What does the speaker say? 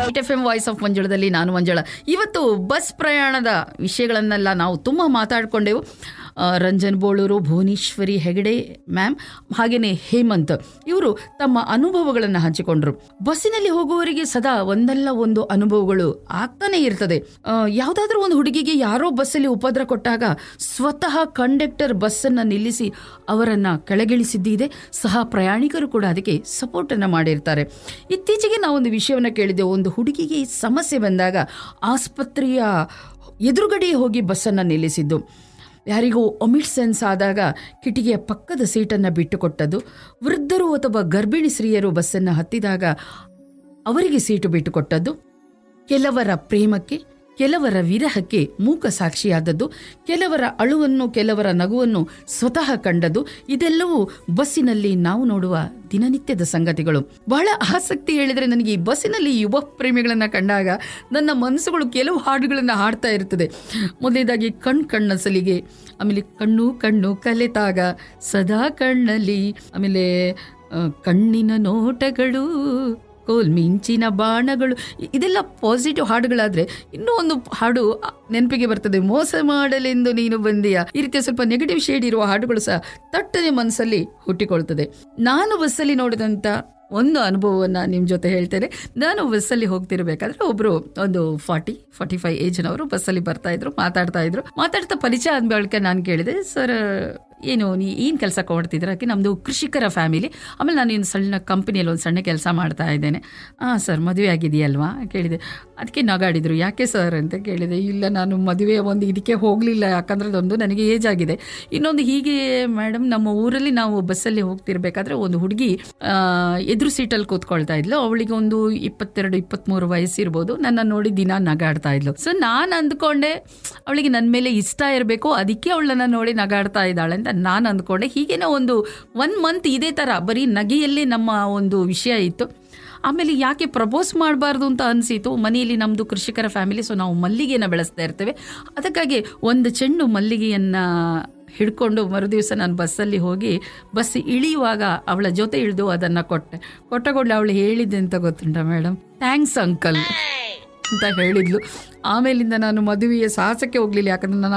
F M voice of ಮಂಜುಳದಲ್ಲಿ ನಾನು ಮಂಜುಳ ಇವತ್ತು ಬಸ್ ಪ್ರಯಾಣದ ವಿಷಯಗಳನ್ನೆಲ್ಲ ನಾವು ತುಂಬ ಮಾತಾಡಿಕೊಂಡೆವು ಆ, ರಂಜನ್ ಬೋಳೂರು ಭುವನೇಶ್ವರಿ ಹೆಗಡೆ ಮ್ಯಾಮ್ ಹಾಗೆಯೇ ಹೇಮಂತ್ ಇವರು ತಮ್ಮ ಅನುಭವಗಳನ್ನು ಹಂಚಿಕೊಂಡ್ರು ಬಸ್ಸಿನಲ್ಲಿ ಹೋಗುವವರಿಗೆ ಸದಾ ಒಂದಲ್ಲ ಒಂದು ಅನುಭವಗಳು ಆಗ್ತಾನೆ ಇರ್ತದೆ ಆ, ಯಾವುದಾದ್ರೂ ಒಂದು ಹುಡುಗಿಗೆ ಯಾರೋ ಬಸ್ಸಲ್ಲಿ ಉಪದ್ರ ಕೊಟ್ಟಾಗ ಸ್ವತಃ ಕಂಡಕ್ಟರ್ ಬಸ್ಸನ್ನು ನಿಲ್ಲಿಸಿ ಅವರನ್ನು ಕೆಳಗಿಳಿಸಿದ್ದಿದೆ ಸಹ ಪ್ರಯಾಣಿಕರು ಕೂಡ ಅದಕ್ಕೆ ಸಪೋರ್ಟನ್ನು ಮಾಡಿರ್ತಾರೆ ಇತ್ತೀಚೆಗೆ ನಾವೊಂದು ವಿಷಯವನ್ನು ಕೇಳಿದ್ದೆವು ಒಂದು ಹುಡುಗಿಗೆ ಸಮಸ್ಯೆ ಬಂದಾಗ ಆಸ್ಪತ್ರೆಯ ಎದುರುಗಡೆ ಹೋಗಿ ಬಸ್ಸನ್ನು ನಿಲ್ಲಿಸಿದ್ದು ಯಾರಿಗೂ ಒಮಿಟ್ ಸೆನ್ಸ್ ಆದಾಗ ಕಿಟಿಕಿಯ ಪಕ್ಕದ ಸೀಟನ್ನು ಬಿಟ್ಟುಕೊಟ್ಟದ್ದು ವೃದ್ಧರು ಅಥವಾ ಗರ್ಭಿಣಿ ಸ್ತ್ರೀಯರು ಬಸ್ಸನ್ನು ಹತ್ತಿದಾಗ ಅವರಿಗೆ ಸೀಟು ಬಿಟ್ಟುಕೊಟ್ಟದ್ದು ಕೆಲವರ ಪ್ರೇಮಕ್ಕೆ ಕೆಲವರ ವಿರಹಕ್ಕೆ ಮೂಕ ಸಾಕ್ಷಿಯಾದದ್ದು ಕೆಲವರ ಅಳುವನ್ನು ಕೆಲವರ ನಗುವನ್ನು ಸ್ವತಃ ಕಂಡದ್ದು ಇದೆಲ್ಲವೂ ಬಸ್ಸಿನಲ್ಲಿ ನಾವು ನೋಡುವ ದಿನನಿತ್ಯದ ಸಂಗತಿಗಳು ಬಹಳ ಆಸಕ್ತಿ ಹೇಳಿದರೆ ನನಗೆ ಈ ಬಸ್ಸಿನಲ್ಲಿ ಯುವ ಪ್ರೇಮಿಗಳನ್ನು ಕಂಡಾಗ ನನ್ನ ಮನಸ್ಸುಗಳು ಕೆಲವು ಹಾಡುಗಳನ್ನು ಹಾಡ್ತಾ ಇರ್ತದೆ ಮೊದಲನೇದಾಗಿ ಕಣ್ ಕಣ್ಣ ಸಲಿಗೆ ಆಮೇಲೆ ಕಣ್ಣು ಕಣ್ಣು ಕಲೆತಾಗ ಸದಾ ಕಣ್ಣಲ್ಲಿ ಆಮೇಲೆ ಆ, ಕಣ್ಣಿನ ನೋಟಗಳು ಕೋಲ್ ಮಿಂಚಿನ ಬಾಣಗಳು ಇ- ಇದೆಲ್ಲ ಪಾಸಿಟಿವ್ ಹಾಡುಗಳಾದ್ರೆ ಇನ್ನೂ ಒಂದು ಹಾಡು ಅ, ನೆನಪಿಗೆ ಬರ್ತದೆ ಮೋಸ ಮಾಡಲೆಂದು ನೀನು ಬಂದೀಯ ಈ ರೀತಿಯ ಸ್ವಲ್ಪ ನೆಗೆಟಿವ್ ಶೇಡ್ ಇರುವ ಹಾಡುಗಳು ಸಹ ತಟ್ಟನೆ ಮನಸ್ಸಲ್ಲಿ ಹುಟ್ಟಿಕೊಳ್ತದೆ ನಾನು ಬಸ್ಸಲ್ಲಿ ನೋಡಿದಂಥ ಒಂದು ಅನುಭವವನ್ನು ನಿಮ್ಮ ಜೊತೆ ಹೇಳ್ತೇನೆ ನಾನು ಬಸ್ಸಲ್ಲಿ ಹೋಗ್ತಿರ್ಬೇಕಾದ್ರೆ ಒಬ್ರು ಒಂದು ಫಾರ್ಟಿ ಫಾರ್ಟಿ ಫೈವ್ ಏಜ್ನವರು ಬಸ್ಸಲ್ಲಿ ಬರ್ತಾ ಇದ್ರು ಮಾತಾಡ್ತಾ ಇದ್ರು ಮಾತಾಡ್ತಾ ಪರಿಚಯ ಆದ ಬಳಿಕ ನಾನು ಕೇಳಿದೆ ಸರ್ ಏನು ನೀ ಏನು ಕೆಲಸ ಕೊಡ್ತಿದ್ದೀರ ಅದಕ್ಕೆ ನಮ್ಮದು ಕೃಷಿಕರ ಫ್ಯಾಮಿಲಿ ಆಮೇಲೆ ನಾನು ಒಂದು ಸಣ್ಣ ಕಂಪನಿಯಲ್ಲಿ ಒಂದು ಸಣ್ಣ ಕೆಲಸ ಮಾಡ್ತಾ ಇದ್ದೇನೆ ಹಾಂ ಸರ್ ಮದುವೆ ಆಗಿದೆಯಲ್ವಾ ಕೇಳಿದೆ ಅದಕ್ಕೆ ನಗಾಡಿದ್ರು ಯಾಕೆ ಸರ್ ಅಂತ ಕೇಳಿದೆ ಇಲ್ಲ ನಾನು ಮದುವೆ ಒಂದು ಇದಕ್ಕೆ ಹೋಗಲಿಲ್ಲ ಯಾಕಂದ್ರೆ ಅದೊಂದು ನನಗೆ ಏಜ್ ಆಗಿದೆ ಇನ್ನೊಂದು ಹೀಗೆ ಮೇಡಮ್ ನಮ್ಮ ಊರಲ್ಲಿ ನಾವು ಬಸ್ಸಲ್ಲಿ ಹೋಗ್ತಿರ್ಬೇಕಾದ್ರೆ ಒಂದು ಹುಡುಗಿ ಆ, ಎದುರು ಸೀಟಲ್ಲಿ ಕೂತ್ಕೊಳ್ತಾ ಇದ್ಲು ಅವಳಿಗೆ ಒಂದು ಇಪ್ಪತ್ತೆರಡು ಇಪ್ಪತ್ತ್ಮೂರು ವಯಸ್ಸಿರ್ಬೋದು ನನ್ನ ನೋಡಿ ದಿನ ನಗಾಡ್ತಾ ಇದ್ಲು ಸೊ ನಾನು ಅಂದ್ಕೊಂಡೆ ಅವಳಿಗೆ ನನ್ನ ಮೇಲೆ ಇಷ್ಟ ಇರಬೇಕು ಅದಕ್ಕೆ ಅವಳನ್ನ ನೋಡಿ ನಗಾಡ್ತಾ ಇದ್ದಾಳೆ ಅಂತ ನಾನು ಅಂದ್ಕೊಂಡೆ ಹೀಗೇನೆ ಒಂದು ಒನ್ ಮಂತ್ ಇದೇ ಥರ ಬರೀ ನಗೆಯಲ್ಲೇ ನಮ್ಮ ಒಂದು ವಿಷಯ ಇತ್ತು ಆಮೇಲೆ ಯಾಕೆ ಪ್ರಪೋಸ್ ಮಾಡಬಾರ್ದು ಅಂತ ಅನಿಸಿತು ಮನೆಯಲ್ಲಿ ನಮ್ಮದು ಕೃಷಿಕರ ಫ್ಯಾಮಿಲಿ ಸೊ ನಾವು ಮಲ್ಲಿಗೆನ ಬೆಳೆಸ್ತಾ ಇರ್ತೇವೆ ಅದಕ್ಕಾಗಿ ಒಂದು ಚೆಂಡು ಮಲ್ಲಿಗೆಯನ್ನು ಹಿಡ್ಕೊಂಡು ಮರುದಿವಸ ನಾನು ಬಸ್ಸಲ್ಲಿ ಹೋಗಿ ಬಸ್ ಇಳಿಯುವಾಗ ಅವಳ ಜೊತೆ ಇಳಿದು ಅದನ್ನು ಕೊಟ್ಟೆ ಕೊಟ್ಟ ಕೂಡಲೇ ಅವಳು ಹೇಳಿದ್ದೆ ಅಂತ ಗೊತ್ತುಂಟ ಮೇಡಮ್ ಥ್ಯಾಂಕ್ಸ್ ಅಂಕಲ್ ಅಂತ ಹೇಳಿದ್ಲು ಆಮೇಲಿಂದ ನಾನು ಮದುವೆಯ ಸಾಹಸಕ್ಕೆ ಹೋಗ್ಲಿಲ್ಲ ಯಾಕಂದ್ರೆ ನನ್ನ